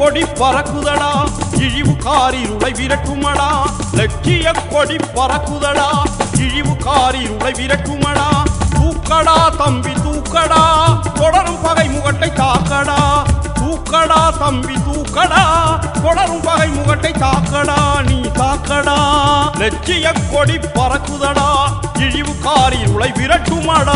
கொடி பறக்குதடா இழிவு காரிருளை விரட்டுமடா லட்சிய கொடி பறக்குதடா இழிவு காரிருளை விரட்டுமடா தூக்கடா தம்பி தூக்கடா தொடரும் பகை முகட்டை தாக்கடா தூக்கடா தம்பி தூக்கடா தொடரும் பகை முகட்டை தாக்கடா நீ தாக்கடா லட்சிய கொடி பறக்குதடா இழிவு காரிருளை விரட்டுமடா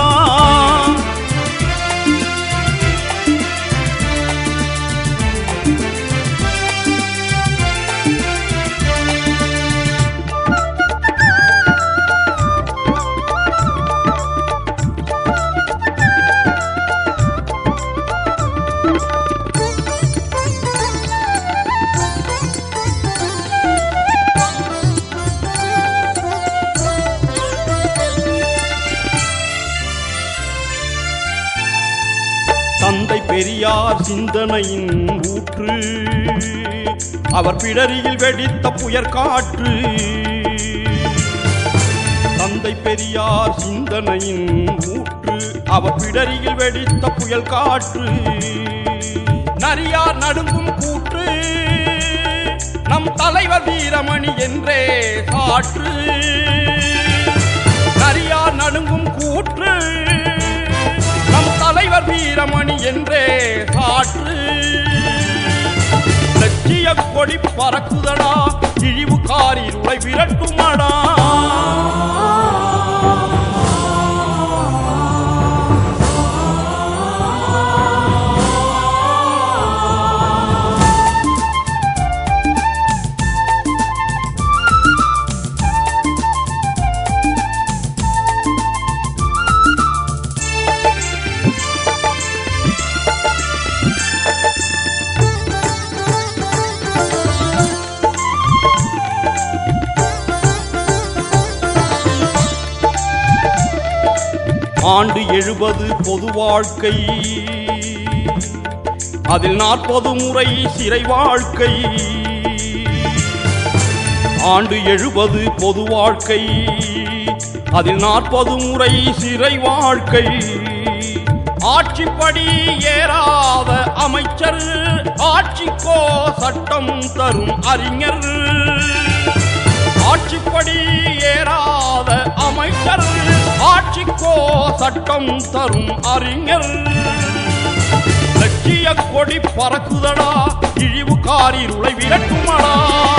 தந்தை பெரியார் சிந்தனையின் ஊற்று அவர் பிடரியில் வெடித்த புயற்காற்று தந்தை பெரியார் சிந்தனையின் ஊற்று அவர் பிடரியில் வெடித்த புயல் காற்று நரியார் நடுங்கும் கூற்று நம் தலைவர் வீரமணி என்றே காற்று நரியார் நடுங்கும் கூற்று நம் தலைவர் வீரமணி என்றே காற்று லட்சிய கொடி பறக்குதடா இழிவு காரிருளை விரட்டுமடா ஆண்டு எழுபது பொது வாழ்க்கை அதில் நாற்பது முறை சிறை வாழ்க்கை ஆண்டு எழுபது பொது வாழ்க்கை அதில் நாற்பது முறை சிறை வாழ்க்கை ஆட்சிப்படி ஏறாத அமைச்சர் ஆட்சிக்கோ சட்டம் தரும் அறிஞர் ஆட்சிப்படி ஏறாத அமைச்சர் ஆட்சிக்கோ சட்டம் தரும் அறிஞர் லட்சிய கொடி பறக்குதடா இழிவு காரிருளை விரட்டுமடா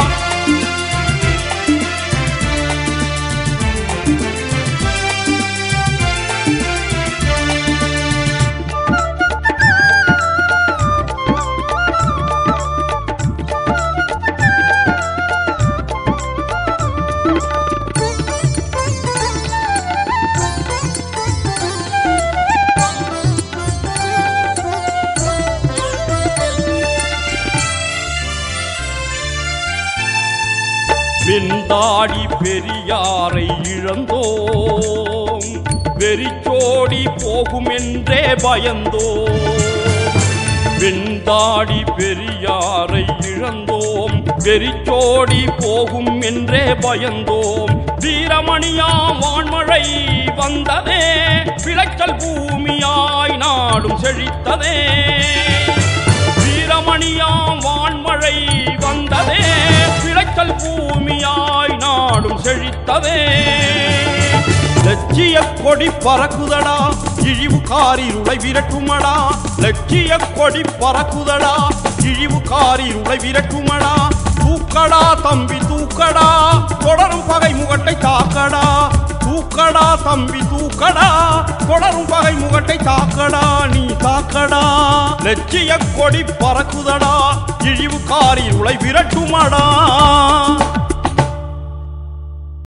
வெந்தாடி பெரியாரை இழந்தோம் வெறிச்சோடி போகும் என்றே பயந்தோம் வெந்தாடி பெரியாரை இழந்தோம் வெறிச்சோடி போகும் என்றே பயந்தோம் வீரமணியாம் வான்மழை வந்ததே விளைச்சல் பூமியாய் நாடும் செழித்ததே வீரமணியாம் வான்மழை வந்ததே விளைச்சல் பூமியாய் நாடும் செழித்ததே லட்சிய கொடி பறக்குதடா இழிவு காரிருளை விரட்டுமடா லட்சிய கொடி பறக்குதடா இழிவு காரிருளை விரட்டுமடா தூக்கடா தம்பி தூக்கடா தொடரும் பகை முகட்டை தாக்கடா தூக்கடா தம்பி தூக்கடா தொடரும் பகை முகட்டை தாக்கடா நீ தாக்கடா லட்சிய கொடி பறக்குதடா இழிவு காரிருளை விரட்டுமடா